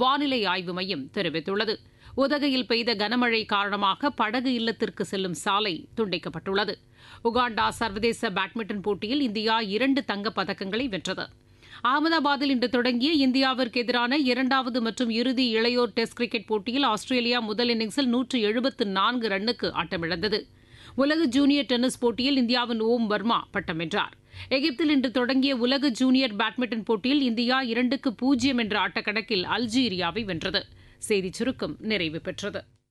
வானிலை ஆய்வு மையம் தெரிவித்துள்ளது உதகையில் பெய்த கனமழை காரணமாக படகு இல்லத்திற்கு செல்லும் சாலை துண்டிக்கப்பட்டுள்ளது உகாண்டா சர்வதேச பேட்மிண்டன் போட்டியில் இந்தியா இரண்டு தங்கப் பதக்கங்களை வென்றது அகமதாபாத்தில் இன்று தொடங்கிய இந்தியாவிற்கு எதிரான இரண்டாவது மற்றும் இறுதி இளையோர் டெஸ்ட் கிரிக்கெட் போட்டியில் ஆஸ்திரேலியா முதல் இன்னிங்ஸில் நூற்று எழுபத்து நான்கு ரன்னுக்கு ஆட்டமிழந்தது உலக ஜூனியர் டென்னிஸ் போட்டியில் இந்தியாவின் ஓம் வர்மா பட்டம் வென்றார் எகிப்தில் இன்று தொடங்கிய உலக ஜூனியர் பேட்மிண்டன் போட்டியில் இந்தியா இரண்டுக்கு பூஜ்ஜியம் என்ற ஆட்டக்கணக்கில் அல்ஜீரியாவை வென்றது செய்திச் சுருக்கம் நிறைவு பெற்றது